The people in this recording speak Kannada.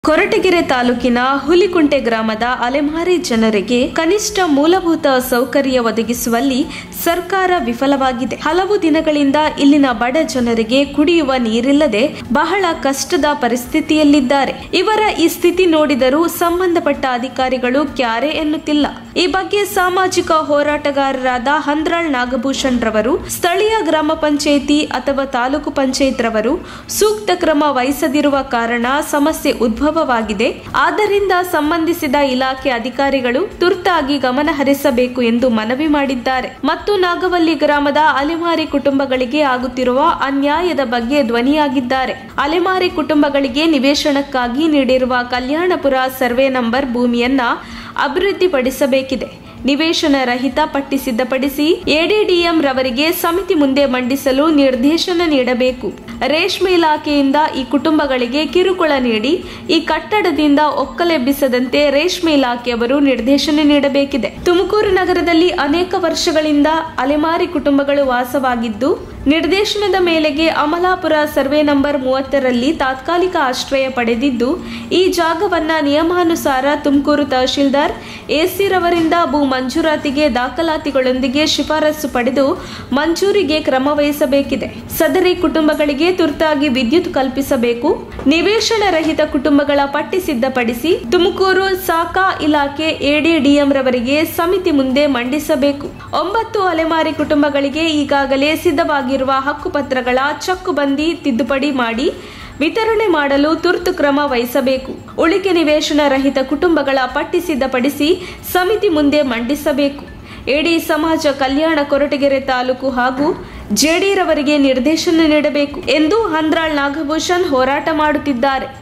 ಕೊರಟಗೆರೆ ತಾಲೂಕಿನ ಹುಲಿಕುಂಟೆ ಗ್ರಾಮದ ಅಲೆಮಾರಿ ಜನರಿಗೆ ಕನಿಷ್ಠ ಮೂಲಭೂತ ಸೌಕರ್ಯ ಒದಗಿಸುವಲ್ಲಿ ಸರ್ಕಾರ ವಿಫಲವಾಗಿದೆ ಹಲವು ದಿನಗಳಿಂದ ಇಲ್ಲಿನ ಬಡ ಜನರಿಗೆ ಕುಡಿಯುವ ನೀರಿಲ್ಲದೆ ಬಹಳ ಕಷ್ಟದ ಪರಿಸ್ಥಿತಿಯಲ್ಲಿದ್ದಾರೆ ಇವರ ಈ ಸ್ಥಿತಿ ನೋಡಿದರೂ ಸಂಬಂಧಪಟ್ಟ ಅಧಿಕಾರಿಗಳು ಕ್ಯಾರೆ ಎನ್ನುತ್ತಿಲ್ಲ ಈ ಬಗ್ಗೆ ಸಾಮಾಜಿಕ ಹೋರಾಟಗಾರರಾದ ಹಂದ್ರಾಳ್ ನಾಗಭೂಷಣ್ ರವರು ಸ್ಥಳೀಯ ಗ್ರಾಮ ಪಂಚಾಯಿತಿ ಅಥವಾ ತಾಲೂಕು ಪಂಚಾಯತ್ ರವರು ಸೂಕ್ತ ಕ್ರಮ ವಹಿಸದಿರುವ ಕಾರಣ ಸಮಸ್ಯೆ ಉದ್ಭವವಾಗಿದೆ ಆದ್ದರಿಂದ ಸಂಬಂಧಿಸಿದ ಇಲಾಖೆ ಅಧಿಕಾರಿಗಳು ತುರ್ತಾಗಿ ಗಮನ ಹರಿಸಬೇಕು ಎಂದು ಮನವಿ ಮಾಡಿದ್ದಾರೆ ಮತ್ತು ನಾಗವಲ್ಲಿ ಗ್ರಾಮದ ಅಲೆಮಾರಿ ಕುಟುಂಬಗಳಿಗೆ ಆಗುತ್ತಿರುವ ಅನ್ಯಾಯದ ಬಗ್ಗೆ ಧ್ವನಿಯಾಗಿದ್ದಾರೆ ಅಲೆಮಾರಿ ಕುಟುಂಬಗಳಿಗೆ ನಿವೇಶನಕ್ಕಾಗಿ ನೀಡಿರುವ ಕಲ್ಯಾಣಪುರ ಸರ್ವೆ ನಂಬರ್ ಭೂಮಿಯನ್ನ ಅಭಿವೃದ್ಧಿಪಡಿಸಬೇಕಿದೆ ನಿವೇಶನ ರಹಿತ ಪಟ್ಟಿ ಸಿದ್ಧಪಡಿಸಿ ಎಡಿಡಿಎಂ ರವರಿಗೆ ಸಮಿತಿ ಮುಂದೆ ಮಂಡಿಸಲು ನಿರ್ದೇಶನ ನೀಡಬೇಕು ರೇಷ್ಮೆ ಇಲಾಖೆಯಿಂದ ಈ ಕುಟುಂಬಗಳಿಗೆ ಕಿರುಕುಳ ನೀಡಿ ಈ ಕಟ್ಟಡದಿಂದ ಒಕ್ಕಲೆಬ್ಬಿಸದಂತೆ ರೇಷ್ಮೆ ಇಲಾಖೆಯವರು ನಿರ್ದೇಶನ ನೀಡಬೇಕಿದೆ ತುಮಕೂರು ನಗರದಲ್ಲಿ ಅನೇಕ ವರ್ಷಗಳಿಂದ ಅಲೆಮಾರಿ ಕುಟುಂಬಗಳು ವಾಸವಾಗಿದ್ದು ನಿರ್ದೇಶನದ ಮೇಲೆಗೆ ಅಮಲಾಪುರ ಸರ್ವೆ ನಂಬರ್ ಮೂವತ್ತರಲ್ಲಿ ತಾತ್ಕಾಲಿಕ ಆಶ್ರಯ ಪಡೆದಿದ್ದು ಈ ಜಾಗವನ್ನ ನಿಯಮಾನುಸಾರ ತುಮಕೂರು ತಹಶೀಲ್ದಾರ್ ಎಸಿ ರವರಿಂದ ಭೂ ಮಂಜೂರಾತಿಗೆ ದಾಖಲಾತಿಗಳೊಂದಿಗೆ ಶಿಫಾರಸು ಪಡೆದು ಮಂಜೂರಿಗೆ ಕ್ರಮ ವಹಿಸಬೇಕಿದೆ ಸದರಿ ಕುಟುಂಬಗಳಿಗೆ ತುರ್ತಾಗಿ ವಿದ್ಯುತ್ ಕಲ್ಪಿಸಬೇಕು ನಿವೇಶನ ರಹಿತ ಕುಟುಂಬಗಳ ಪಟ್ಟಿ ಸಿದ್ಧಪಡಿಸಿ ತುಮಕೂರು ಸಾಕಾ ಇಲಾಖೆ ಎಡಿಡಿಎಂ ರವರಿಗೆ ಸಮಿತಿ ಮುಂದೆ ಮಂಡಿಸಬೇಕು ಒಂಬತ್ತು ಅಲೆಮಾರಿ ಕುಟುಂಬಗಳಿಗೆ ಈಗಾಗಲೇ ಸಿದ್ಧವಾಗಿರುವ ಹಕ್ಕುಪತ್ರಗಳ ಚಕ್ಕುಬಂದಿ ತಿದ್ದುಪಡಿ ಮಾಡಿ ವಿತರಣೆ ಮಾಡಲು ತುರ್ತು ಕ್ರಮ ವಹಿಸಬೇಕು ಉಳಿಕೆ ನಿವೇಶನ ರಹಿತ ಕುಟುಂಬಗಳ ಪಟ್ಟಿ ಸಿದ್ಧಪಡಿಸಿ ಸಮಿತಿ ಮುಂದೆ ಮಂಡಿಸಬೇಕು ಎಡಿ ಸಮಾಜ ಕಲ್ಯಾಣ ಕೊರಟಗೆರೆ ತಾಲೂಕು ಹಾಗೂ ಜೆಡಿರವರಿಗೆ ನಿರ್ದೇಶನ ನೀಡಬೇಕು ಎಂದು ಹಂದ್ರಾಳ್ ನಾಗಭೂಷಣ್ ಹೋರಾಟ ಮಾಡುತ್ತಿದ್ದಾರೆ